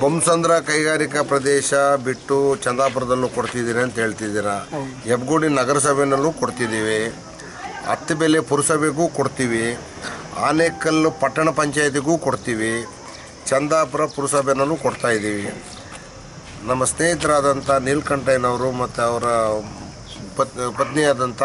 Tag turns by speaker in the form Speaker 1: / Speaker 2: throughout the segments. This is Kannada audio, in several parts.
Speaker 1: ಬೊಮ್ಮಸಂದ್ರ ಕೈಗಾರಿಕಾ ಪ್ರದೇಶ ಬಿಟ್ಟು ಚಂದಾಪುರದಲ್ಲೂ ಕೊಡ್ತಿದ್ದೀರಿ ಅಂತ ಹೇಳ್ತಿದ್ದೀರಾ ಹೆಬ್ಗೋಡಿ ನಗರಸಭೆನಲ್ಲೂ ಕೊಡ್ತಿದ್ದೀವಿ ಹತ್ತಬೆಲೆ ಪುರಸಭೆಗೂ ಕೊಡ್ತೀವಿ ಆನೇಕಲ್ಲು ಪಟ್ಟಣ ಪಂಚಾಯತಿಗೂ ಕೊಡ್ತೀವಿ ಚಂದಾಪುರ ಪುರಸಭೆನಲ್ಲೂ ಕೊಡ್ತಾ ಇದ್ದೀವಿ ನಮ್ಮ ಸ್ನೇಹಿತರಾದಂಥ ನೀಲ್ಕಂಠಯ್ಯನವರು ಮತ್ತು ಅವರ ಪತ್ ಪತ್ನಿಯಾದಂಥ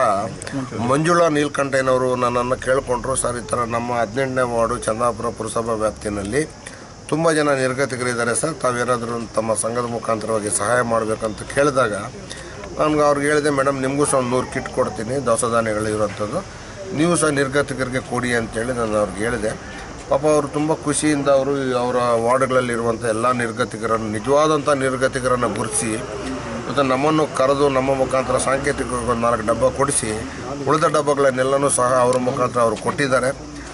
Speaker 1: ಮಂಜುಳಾ ನೀಲ್ಕಂಠಯ್ಯನವರು ನನ್ನನ್ನು ಕೇಳಿಕೊಂಡ್ರು ಸರ್ ಈ ಥರ ನಮ್ಮ ಹದಿನೆಂಟನೇ ವಾರ್ಡು ಚಂದಾಪುರ ಪುರಸಭಾ ವ್ಯಾಪ್ತಿನಲ್ಲಿ ತುಂಬ ಜನ ನಿರ್ಗತಿಕರಿದ್ದಾರೆ ಸರ್ ತಾವೇನಾದರೂ ತಮ್ಮ ಸಂಘದ ಮುಖಾಂತರವಾಗಿ ಸಹಾಯ ಮಾಡಬೇಕಂತ ಕೇಳಿದಾಗ ನನಗೆ ಅವ್ರಿಗೆ ಹೇಳಿದೆ ಮೇಡಮ್ ನಿಮಗೂ ಸಹ ಒಂದು ನೂರು ಕಿಟ್ ಕೊಡ್ತೀನಿ ದವಸ ಧಾನ್ಯಗಳು ಇರೋಂಥದ್ದು ನೀವು ಸಹ ನಿರ್ಗತಿಕರಿಗೆ ಕೊಡಿ ಅಂತೇಳಿ ನಾನು ಅವ್ರಿಗೆ ಹೇಳಿದೆ ಪಾಪ ಅವರು ತುಂಬ ಖುಷಿಯಿಂದ ಅವರು ಅವರ ವಾರ್ಡ್ಗಳಲ್ಲಿರುವಂಥ ಎಲ್ಲ ನಿರ್ಗತಿಕರನ್ನು ನಿಜವಾದಂಥ ನಿರ್ಗತಿಕರನ್ನು ಗುರುತಿಸಿ ಮತ್ತು ನಮ್ಮನ್ನು ಕರೆದು ನಮ್ಮ ಮುಖಾಂತರ ಸಾಂಕೇತಿಕ ಒಂದು ನಾಲ್ಕು ಡಬ್ಬ ಕೊಡಿಸಿ ಉಳಿದ ಡಬ್ಬಗಳನ್ನೆಲ್ಲನೂ ಸಹ ಅವರ ಮುಖಾಂತರ ಅವರು ಕೊಟ್ಟಿದ್ದಾರೆ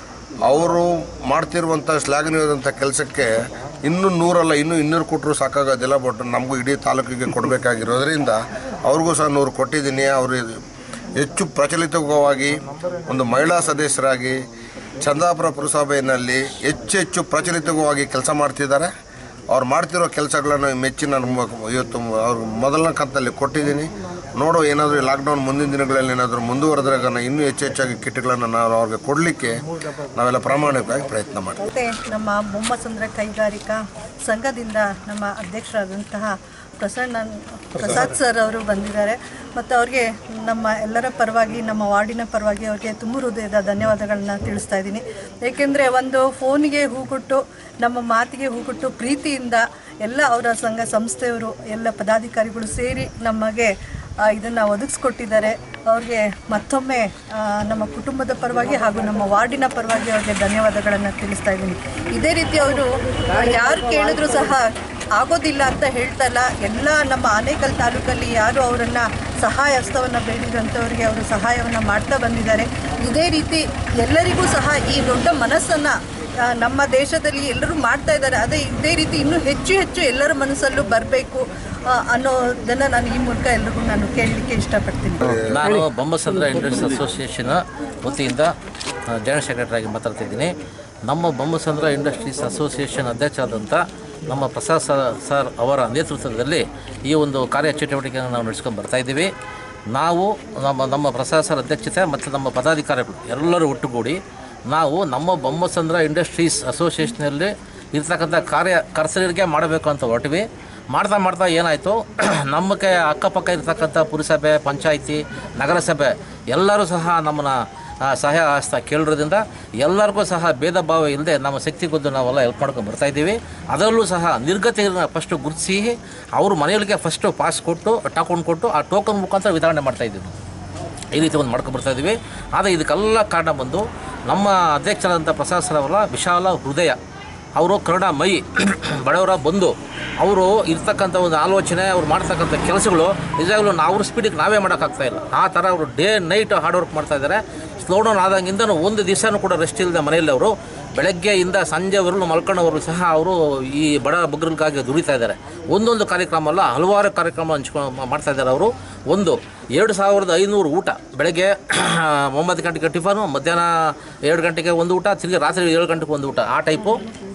Speaker 1: ಅವರು ಮಾಡ್ತಿರುವಂಥ ಶ್ಲಾಘನೀಯವಾದಂಥ ಕೆಲಸಕ್ಕೆ ಇನ್ನೂ ನೂರಲ್ಲ ಇನ್ನೂ ಇನ್ನೂರು ಕೊಟ್ಟರು ಸಾಕಾಗೋದಿಲ್ಲ ಬಟ್ ನಮಗೂ ಇಡೀ ತಾಲೂಕಿಗೆ ಕೊಡಬೇಕಾಗಿರೋದ್ರಿಂದ ಅವ್ರಿಗೂ ಸಹ ನೂರು ಕೊಟ್ಟಿದ್ದೀನಿ ಅವರು ಹೆಚ್ಚು ಪ್ರಚಲಿತವಾಗಿ ಒಂದು ಮಹಿಳಾ ಸದಸ್ಯರಾಗಿ ಚಂದಾಪುರ ಪುರಸಭೆಯಲ್ಲಿ ಹೆಚ್ಚು ಹೆಚ್ಚು ಪ್ರಚಲಿತವಾಗಿ ಕೆಲಸ ಮಾಡ್ತಿದ್ದಾರೆ ಅವ್ರು ಮಾಡ್ತಿರೋ ಕೆಲಸಗಳನ್ನು ಮೆಚ್ಚಿ ನಾನು ಮ- ಇವತ್ತು ಅವ್ರಿಗೆ ಮೊದಲನೇ ಕಂತಲ್ಲಿ ಕೊಟ್ಟಿದ್ದೀನಿ ನೋಡೋ ಏನಾದರೂ ಲಾಕ್ಡೌನ್ ಮುಂದಿನ ದಿನಗಳಲ್ಲಿ ಏನಾದರೂ ಮುಂದುವರೆದಾಗ ನಾನು ಇನ್ನೂ ಹೆಚ್ಚು ಹೆಚ್ಚಾಗಿ ಕಿಟ್ಗಳನ್ನು ನಾವು ಅವ್ರಿಗೆ ಕೊಡಲಿಕ್ಕೆ ನಾವೆಲ್ಲ ಪ್ರಾಮಾಣಿಕವಾಗಿ ಪ್ರಯತ್ನ ಮಾಡ್ತೀವಿ
Speaker 2: ಮತ್ತು ನಮ್ಮ ಬೊಮ್ಮಸಂದ್ರ ಕೈಗಾರಿಕಾ ಸಂಘದಿಂದ ನಮ್ಮ ಅಧ್ಯಕ್ಷರಾದಂತಹ ಪ್ರಸನ್ನ ಪ್ರಸಾದ್ ಸರ್ ಅವರು ಬಂದಿದ್ದಾರೆ ಮತ್ತು ಅವ್ರಿಗೆ ನಮ್ಮ ಎಲ್ಲರ ಪರವಾಗಿ ನಮ್ಮ ವಾರ್ಡಿನ ಪರವಾಗಿ ಅವ್ರಿಗೆ ತುಂಬ ಹೃದಯದ ಧನ್ಯವಾದಗಳನ್ನ ತಿಳಿಸ್ತಾ ಇದ್ದೀನಿ ಏಕೆಂದರೆ ಒಂದು ಫೋನಿಗೆ ಹೂಗುಟ್ಟು ನಮ್ಮ ಮಾತಿಗೆ ಹೂಗುಟ್ಟು ಪ್ರೀತಿಯಿಂದ ಎಲ್ಲ ಅವರ ಸಂಘ ಸಂಸ್ಥೆಯವರು ಎಲ್ಲ ಪದಾಧಿಕಾರಿಗಳು ಸೇರಿ ನಮಗೆ ಇದನ್ನು ಒದಗಿಸ್ಕೊಟ್ಟಿದ್ದಾರೆ ಅವ್ರಿಗೆ ಮತ್ತೊಮ್ಮೆ ಆ, ನಮ್ಮ ಕುಟುಂಬದ ಪರವಾಗಿ ಹಾಗೂ ನಮ್ಮ ವಾರ್ಡಿನ ಪರವಾಗಿ ಅವ್ರಿಗೆ ಧನ್ಯವಾದಗಳನ್ನು ತಿಳಿಸ್ತಾ ಇದ್ದೀನಿ ಇದೇ ರೀತಿ ಅವರು ಯಾರು ಕೇಳಿದ್ರು ಸಹ ಆಗೋದಿಲ್ಲ ಅಂತ ಹೇಳ್ತಾ ಇಲ್ಲ ಎಲ್ಲ ನಮ್ಮ ಆನೇಕಲ್ ತಾಲೂಕಲ್ಲಿ ಯಾರು ಅವರನ್ನು ಸಹಾಯ ಹಸ್ತವನ್ನು ಬೇಡಿದಂಥವ್ರಿಗೆ ಅವರು ಸಹಾಯವನ್ನು ಮಾಡ್ತಾ ಬಂದಿದ್ದಾರೆ ಇದೇ ರೀತಿ ಎಲ್ಲರಿಗೂ ಸಹ ಈ ದೊಡ್ಡ ಮನಸ್ಸನ್ನು ಆ, ನಮ್ಮ ದೇಶದಲ್ಲಿ ಎಲ್ಲರೂ ಮಾಡ್ತಾ ಇದ್ದಾರೆ ಅದೇ ಇದೇ ರೀತಿ ಇನ್ನೂ ಹೆಚ್ಚು ಹೆಚ್ಚು ಎಲ್ಲರ ಮನಸ್ಸಲ್ಲೂ ಬರಬೇಕು ಅನ್ನೋದನ್ನು ನಾನು ಈ ಮೂಲಕ ಎಲ್ರಿಗೂ ನಾನು ಕೇಳಲಿಕ್ಕೆ ಇಷ್ಟಪಡ್ತೀನಿ
Speaker 3: ನಾನು ಬೊಮ್ಮಸಂದ್ರ ಇಂಡಸ್ಟ್ರೀಸ್ ಅಸೋಸಿಯೇಷನ್ ವತಿಯಿಂದ ಆ, ಜನರಲ್ ಸೆಕ್ರೆಟರಿ ಆಗಿ ಮಾತಾಡ್ತಿದ್ದೀನಿ ನಮ್ಮ ಬೊಮ್ಮಸಂದ್ರ ಇಂಡಸ್ಟ್ರೀಸ್ ಅಸೋಸಿಯೇಷನ್ ಅಧ್ಯಕ್ಷರಾದಂಥ ನಮ್ಮ ಪ್ರಸಾದ್ ಸರ್ ಸರ್ ಅವರ ನೇತೃತ್ವದಲ್ಲಿ ಈ ಒಂದು ಕಾರ್ಯಚಟುವಟಿಕೆಯನ್ನು ನಾವು ನಡೆಸ್ಕೊಂಡು ಬರ್ತಾ ಇದ್ದೀವಿ ನಾವು ನಮ್ಮ ನಮ್ಮ ಪ್ರಸಾದ್ ಸರ್ ಅಧ್ಯಕ್ಷತೆ ಮತ್ತು ನಮ್ಮ ಪದಾಧಿಕಾರಿಗಳು ಎಲ್ಲರೂ ಒಟ್ಟುಗೂಡಿ ನಾವು ನಮ್ಮ ಬೊಮ್ಮಸಂದ್ರ ಇಂಡಸ್ಟ್ರೀಸ್ ಅಸೋಸಿಯೇಷನಲ್ಲಿ ಇರ್ತಕ್ಕಂಥ ಕಾರ್ಯ ಕರ್ತರಿಗೆ ಮಾಡಬೇಕು ಅಂತ ಹೊರಟಿವಿ ಮಾಡ್ತಾ ಮಾಡ್ತಾ ಏನಾಯಿತು ನಮಗೆ ಅಕ್ಕಪಕ್ಕ ಇರ್ತಕ್ಕಂಥ ಪುರಸಭೆ ಪಂಚಾಯಿತಿ ನಗರಸಭೆ ಎಲ್ಲರೂ ಸಹ ನಮ್ಮನ್ನ ಆ, ಸಹಾಯ ಹಸ್ತ ಕೇಳಿರೋದ್ರಿಂದ ಎಲ್ಲರಿಗೂ ಸಹ ಭೇದ ಭಾವ ಇಲ್ಲದೆ ನಮ್ಮ ಶಕ್ತಿ ಕೊದ್ದು ನಾವೆಲ್ಲ ಹೆಲ್ಪ್ ಮಾಡ್ಕೊಂಡು ಬರ್ತಾ ಇದ್ದೀವಿ ಅದರಲ್ಲೂ ಸಹ ನಿರ್ಗತಿಗಳನ್ನ ಫಸ್ಟು ಗುರುತಿಸಿ ಅವ್ರ ಮನೆಯೊಳಗೆ ಫಸ್ಟು ಪಾಸ್ ಕೊಟ್ಟು ಟಾಕೊಂಡು ಕೊಟ್ಟು ಆ ಟೋಕನ್ ಮುಖಾಂತರ ವಿತರಣೆ ಮಾಡ್ತಾ ಇದ್ದೀವಿ ನಾವು. ಈ ರೀತಿ ಒಂದು ಮಾಡ್ಕೊಂಡು ಬರ್ತಾ ಇದ್ದೀವಿ ಆದರೆ ಇದಕ್ಕೆಲ್ಲ ಕಾರಣ ಬಂದು ನಮ್ಮ ಅಧ್ಯಕ್ಷರಾದಂಥ ಪ್ರಸಾದ್ ಸರ್ ಅವರ ವಿಶಾಲ ಹೃದಯ ಅವರು ಕರುಣಾಮಯಿ ಬಡವರ ಬಂದು ಅವರು ಇರ್ತಕ್ಕಂಥ ಒಂದು ಆಲೋಚನೆ ಅವ್ರು ಮಾಡ್ತಕ್ಕಂಥ ಕೆಲಸಗಳು ನಿಜವಾಗ್ಲೂ ನಾವು ಅವ್ರ ಸ್ಪೀಡಿಗೆ ನಾವೇ ಮಾಡೋಕ್ಕಾಗ್ತಾ ಇಲ್ಲ ಆ ಥರ ಅವರು ಡೇ ನೈಟ್ ಹಾರ್ಡ್ ವರ್ಕ್ ಮಾಡ್ತಾ ಇದ್ದಾರೆ ಸ್ಲೋ ಡೌನ್ ಆದಂಗಿಂದ ಒಂದು ದಿವಸನೂ ಕೂಡ ರೆಸ್ಟ್ ಇಲ್ಲದೆ ಮನೆಯಲ್ಲಿ ಅವರು ಬೆಳಗ್ಗೆಯಿಂದ ಸಂಜೆವರೆಗೂ ಮಲ್ಕೊಂಡವರು ಸಹ ಅವರು ಈ ಬಡ ಬಗ್ಗರಿಗಾಗಿ ದುಡಿತಾ ಇದ್ದಾರೆ ಒಂದೊಂದು ಕಾರ್ಯಕ್ರಮ ಅಲ್ಲ ಹಲವಾರು ಕಾರ್ಯಕ್ರಮ ಹಂಚ್ಕೊಂಡು ಮಾಡ್ತಾ ಇದ್ದಾರೆ ಅವರು ಒಂದು ಎರಡು ಸಾವಿರದ ಐನೂರು ಊಟ ಬೆಳಗ್ಗೆ ಒಂಬತ್ತು ಗಂಟೆಗೆ ಟಿಫನು ಮಧ್ಯಾಹ್ನ ಎರಡು ಗಂಟೆಗೆ ಒಂದು ಊಟ ತಿರುಗಿ ರಾತ್ರಿ ಏಳು ಗಂಟೆಗೆ ಒಂದು ಊಟ ಆ ಟೈಪು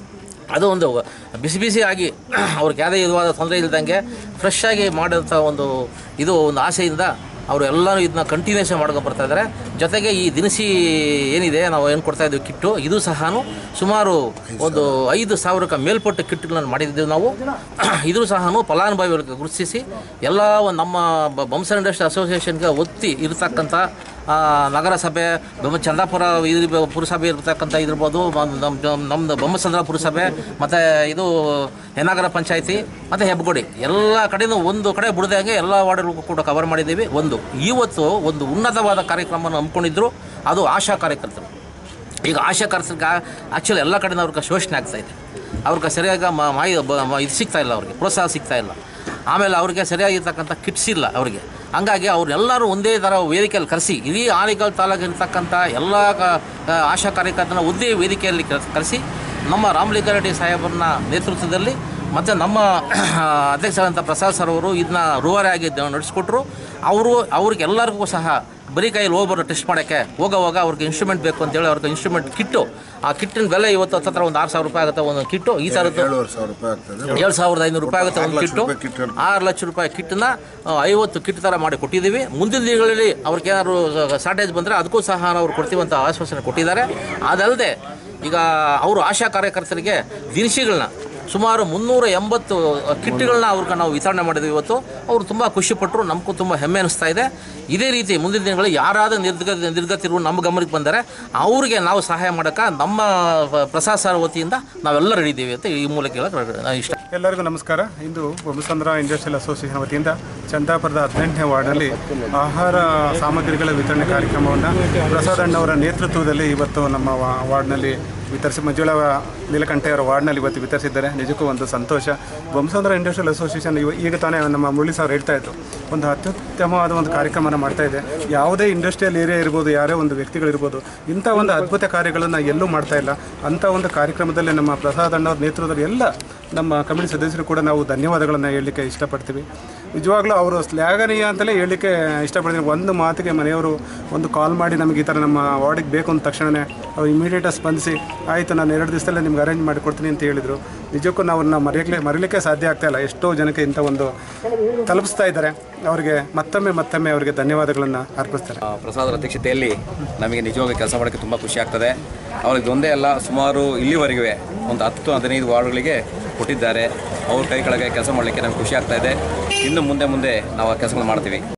Speaker 3: ಅದು ಒಂದು ಬಿಸಿ ಬಿಸಿ ಆಗಿ ಅವ್ರಿಗೆ ಯಾವುದೇ ವಿಧವಾದ ತೊಂದರೆ ಇಲ್ದಂಗೆ ಫ್ರೆಶ್ ಆಗಿ ಮಾಡೋಂಥ ಒಂದು ಇದು ಒಂದು ಆಸೆಯಿಂದ ಅವರು ಎಲ್ಲರೂ ಇದನ್ನ ಕಂಟಿನ್ಯೂಸ್ ಮಾಡ್ಕೊಂಡು ಬರ್ತಾ ಇದ್ದಾರೆ ಜೊತೆಗೆ ಈ ದಿನಸಿ ಏನಿದೆ ನಾವು ಏನು ಕೊಡ್ತಾ ಇದ್ದೀವಿ ಕಿಟ್ಟು ಇದು ಸಹ ಸುಮಾರು ಒಂದು ಐದು ಸಾವಿರಕ್ಕೆ ಮೇಲ್ಪಟ್ಟ ಕಿಟ್ಗಳನ್ನು ಮಾಡಿದ್ದೀವಿ ನಾವು ಇದು ಸಹ ಫಲಾನುಭವಿಗಳಿಗೆ ಗುರುತಿಸಿ ಎಲ್ಲ ಒಂದು ನಮ್ಮ ಬ- ಬಂಸರ್ ಇಂಡಸ್ಟ್ರಿ ಅಸೋಸಿಯೇಷನ್ಗೆ ಒತ್ತಿ ಇರತಕ್ಕಂಥ ಆ, ನಗರಸಭೆ ಬೊಮ್ಮ ಚಂದಾಪುರ ಇದು ಬ- ಪುರಸಭೆ ಇರ್ತಕ್ಕಂಥ ಇದಿರ್ಬೋದು ಮ- ನಮ್ಮ ನಮ್ಮದು ಬೊಮ್ಮಸಂದ್ರ ಪುರಸಭೆ ಮತ್ತು ಇದು ಹೆನಾಗರ ಪಂಚಾಯತಿ ಮತ್ತು ಹೆಬ್ಬಗೋಡಿ ಎಲ್ಲ ಕಡೆನೂ ಒಂದು ಕಡೆ ಬಿಡದಂಗೆ ಎಲ್ಲ ವಾರ್ಡ್ಗಳಿಗೂ ಕೂಡ ಕವರ್ ಮಾಡಿದ್ದೀವಿ ಒಂದು ಇವತ್ತು ಒಂದು ಉನ್ನತವಾದ ಕಾರ್ಯಕ್ರಮವನ್ನು ಹಮ್ಮಿಕೊಂಡಿದ್ರು ಅದು ಆಶಾ ಕಾರ್ಯಕರ್ತರು ಈಗ ಆಶಾ ಕಾರ್ಯಕರ್ತರಿಗೆ ಆ್ಯಕ್ಚುಲಿ ಎಲ್ಲ ಕಡೆನೂ ಅವ್ರಿಗೆ ಶೋಷಣೆ ಆಗ್ತಾ ಇದೆ ಅವ್ರಿಗೆ ಸರಿಯಾಗಿ ಮ- ಮಾಹಿ ಬ- ಮ- ಇದು ಸಿಗ್ತಾ ಇಲ್ಲ ಅವ್ರಿಗೆ ಪ್ರೋತ್ಸಾಹ ಸಿಗ್ತಾ ಇಲ್ಲ ಆಮೇಲೆ ಅವ್ರಿಗೆ ಸರಿಯಾಗಿರ್ತಕ್ಕಂಥ ಕಿಟ್ಸ್ ಇಲ್ಲ ಅವ್ರಿಗೆ ಹಂಗಾಗಿ ಅವ್ರೆಲ್ಲರೂ ಒಂದೇ ಥರ ವೇದಿಕೆಯಲ್ಲಿ ಕರೆಸಿ ಇಡೀ ಆಲಿಕಲ್ ತಾಲೂಕಿರ್ತಕ್ಕಂಥ ಎಲ್ಲ ಕ- ಆ, ಆಶಾ ಕಾರ್ಯಕರ್ತನ ಒಂದೇ ವೇದಿಕೆಯಲ್ಲಿ ಕ- ಕರೆಸಿ ನಮ್ಮ ರಾಮಲಿಂಗಾರೆಡ್ಡಿ ಸಾಹೇಬರನ್ನ ನೇತೃತ್ವದಲ್ಲಿ ಮತ್ತು ನಮ್ಮ ಅಧ್ಯಕ್ಷರಾದಂಥ ಪ್ರಸಾದ್ ಸರ್ ಅವರು ಇದನ್ನ ರೂವಾರಿಯಾಗಿ ದ- ನಡೆಸ್ಕೊಟ್ರು ಅವರು ಅವ್ರಿಗೆಲ್ಲರಿಗೂ ಸಹ ಬರೀ ಕೈಯಲ್ಲಿ ಹೋಗ್ಬಾರ್ದು ಟೆಸ್ಟ್ ಮಾಡೋಕ್ಕೆ ಹೋಗೋವಾಗ ಅವ್ರಿಗೆ ಇನ್ಸ್ಟ್ರೂಮೆಂಟ್ ಬೇಕು ಅಂತೇಳಿ ಅವ್ರಿಗೆ ಇನ್ಸ್ಟ್ರೂಮೆಂಟ್ ಕಿಟ್ಟು ಆ ಕಿಟ್ಟಿನ ಬೆಲೆ ಇವತ್ತು ಹತ್ತತ್ರ ಒಂದು ಆರು ಸಾವಿರ ರೂಪಾಯಿ ಆಗುತ್ತೆ ಒಂದು ಕಿಟ್ಟು ಈ ಥರದ್ದು
Speaker 1: ಏಳುವರೆ ಸಾವಿರ ರೂಪಾಯಿ ಆಗ್ತದೆ
Speaker 3: ಏಳು ಸಾವಿರದ ಐನೂರು ರೂಪಾಯಿ ಆಗುತ್ತೆ ಒಂದು
Speaker 1: ಆರು ಲಕ್ಷ
Speaker 3: ಕಿಟ್ಟು
Speaker 1: ರೂಪಾಯಿ ಕಿಟ್ ಇರುತ್ತೆ.
Speaker 3: ಆರು ಲಕ್ಷ ರೂಪಾಯಿ ಕಿಟ್ಟನ್ನ ಆ, ಐವತ್ತು ಕಿಟ್ ಥರ ಮಾಡಿ ಕೊಟ್ಟಿದ್ದೀವಿ ಮುಂದಿನ ದಿನಗಳಲ್ಲಿ ಅವ್ರಿಗೆ ಏನಾದ್ರು ಶಾರ್ಟೇಜ್ ಬಂದರೆ ಅದಕ್ಕೂ ಸಹ ನಾವು ಕೊಡ್ತೀವಿ ಅಂತ ಆಶ್ವಾಸನೆ ಕೊಟ್ಟಿದ್ದಾರೆ ಅದಲ್ಲದೆ ಈಗ ಅವರು ಆಶಾ ಕಾರ್ಯಕರ್ತರಿಗೆ ದಿನಸಿಗಳನ್ನ ಸುಮಾರು ಮುನ್ನೂರ ಎಂಬತ್ತು ಕಿಟ್ಗಳನ್ನ ಅವ್ರಿಗೆ ನಾವು ವಿತರಣೆ ಮಾಡಿದ್ವಿ ಇವತ್ತು ಅವರು ತುಂಬ ಖುಷಿಪಟ್ಟರು ನಮಗೂ ತುಂಬ ಹೆಮ್ಮೆ ಅನಿಸ್ತಾ ಇದೆ ಇದೇ ರೀತಿ ಮುಂದಿನ ದಿನಗಳಲ್ಲಿ ಯಾರಾದ ನಿರ್ಗತ ನಿರ್ಗತಿರು ನಮ್ಮ ಗಮನಕ್ಕೆ ಬಂದರೆ ಅವ್ರಿಗೆ ನಾವು ಸಹಾಯ ಮಾಡೋಕ್ಕೆ ನಮ್ಮ ಪ್ರಸಾದ್ ಸರ್ ವತಿಯಿಂದ ನಾವೆಲ್ಲ ರೆಡಿ ಇದ್ದೀವಿ ಅಂತ ಈ ಮೂಲಕ ಹೇಳಕ್ಕೆ ನಾನು ಇಷ್ಟ
Speaker 4: ಎಲ್ಲರಿಗೂ ನಮಸ್ಕಾರ ಇಂದು ಬೊಮ್ಮಸಂದ್ರ ಇಂಡಸ್ಟ್ರಿಯಲ್ ಅಸೋಸಿಯೇಷನ್ ವತಿಯಿಂದ ಚಂದಾಪುರದ ಹದಿನೆಂಟನೇ ವಾರ್ಡ್ನಲ್ಲಿ ಆಹಾರ ಸಾಮಗ್ರಿಗಳ ವಿತರಣೆ ಕಾರ್ಯಕ್ರಮವನ್ನು ಪ್ರಸಾದ್ ಅಣ್ಣವರ ನೇತೃತ್ವದಲ್ಲಿ ಇವತ್ತು ನಮ್ಮ ವಾ- ವಾರ್ಡ್ನಲ್ಲಿ ವಿತರಿಸಿ ಮಂಜುಳಾ ನೀಲಕಂಠೆಯವರ ವಾರ್ಡ್ನಲ್ಲಿ ಇವತ್ತು ವಿತರಿಸಿದ್ದಾರೆ ನಿಜಕ್ಕೂ ಒಂದು ಸಂತೋಷ ಬೊಮ್ಮಸಂದ್ರ ಇಂಡಸ್ಟ್ರಿಯಲ್ ಅಸೋಸಿಯೇಷನ್ ಇವ- ಈಗ ತಾನೇ ನಮ್ಮ ಮುರಳಿ ಸರ್ ಹೇಳ್ತಾ ಇದ್ರು ಒಂದು ಅತ್ಯುತ್ತಮವಾದ ಒಂದು ಕಾರ್ಯಕ್ರಮನ ಮಾಡ್ತಾ ಇದೆ ಯಾವುದೇ ಇಂಡಸ್ಟ್ರಿಯಲ್ ಏರಿಯಾ ಇರ್ಬೋದು ಯಾರೇ ಒಂದು ವ್ಯಕ್ತಿಗಳಿರ್ಬೋದು ಇಂಥ ಒಂದು ಅದ್ಭುತ ಕಾರ್ಯಗಳನ್ನು ಎಲ್ಲೂ ಮಾಡ್ತಾ ಇಲ್ಲ ಅಂಥ ಒಂದು ಕಾರ್ಯಕ್ರಮದಲ್ಲಿ ನಮ್ಮ ಪ್ರಸಾದ್ ಅಣ್ಣವ್ರ ನೇತೃತ್ವದಲ್ಲಿ ಎಲ್ಲ ನಮ್ಮ ಕಮಿಟಿ ಸದಸ್ಯರು ಕೂಡ ನಾವು ಧನ್ಯವಾದಗಳನ್ನು ಹೇಳಲಿಕ್ಕೆ ಇಷ್ಟಪಡ್ತೀವಿ ನಿಜವಾಗ್ಲೂ ಅವರು ಶ್ಲಾಘನೀಯ ಅಂತಲೇ ಹೇಳಲಿಕ್ಕೆ ಇಷ್ಟಪಡ್ತೀನಿ ಒಂದು ಮಾತಿಗೆ ಮನೆಯವರು ಒಂದು ಕಾಲ್ ಮಾಡಿ ನಮಗೆ ಈ ಥರ ನಮ್ಮ ವಾರ್ಡಿಗೆ ಬೇಕು ಅಂದ ತಕ್ಷಣವೇ ಅವ್ರು ಇಮಿಡಿಯೇಟಾಗಿ ಸ್ಪಂದಿಸಿ ಆಯಿತು ನಾನು ಎರಡು ದಿವಸದಲ್ಲೇ ನಿಮ್ಗೆ ಅರೇಂಜ್ ಮಾಡಿಕೊಡ್ತೀನಿ ಅಂತ ಹೇಳಿದರು ನಿಜಕ್ಕೂ ನಾವು ನಾವು ಮರೆಯಕ್ಕೆ ಮರೀಲಿಕ್ಕೆ ಸಾಧ್ಯ ಆಗ್ತಾ ಇಲ್ಲ ಎಷ್ಟೋ ಜನಕ್ಕೆ ಇಂಥ ಒಂದು ತಲುಪಿಸ್ತಾ ಇದ್ದಾರೆ ಅವರಿಗೆ ಮತ್ತೊಮ್ಮೆ ಮತ್ತೊಮ್ಮೆ ಅವರಿಗೆ ಧನ್ಯವಾದಗಳನ್ನು ಅರ್ಪಿಸ್ತಾರೆ
Speaker 5: ಆ, ಪ್ರಸಾದರ ಅಧ್ಯಕ್ಷತೆಯಲ್ಲಿ ನಮಗೆ ನಿಜವಾಗಿ ಕೆಲಸ ಮಾಡೋಕ್ಕೆ ತುಂಬ ಖುಷಿ ಆಗ್ತದೆ ಅವ್ರಿಗೆ ಒಂದೇ ಅಲ್ಲ ಸುಮಾರು ಇಲ್ಲಿವರೆಗೆ ಒಂದು ಹತ್ತು ಹದಿನೈದು ವಾರ್ಡ್ಗಳಿಗೆ ಕೊಟ್ಟಿದ್ದಾರೆ ಅವ್ರ ಕೈ ಕೆಳಗೆ ಕೆಲಸ ಮಾಡಲಿಕ್ಕೆ ನಮ್ಗೆ ಖುಷಿ ಆಗ್ತಾ ಇದೆ ಇನ್ನು ಮುಂದೆ ಮುಂದೆ ನಾವು ಆ ಕೆಲಸಗಳು ಮಾಡ್ತೀವಿ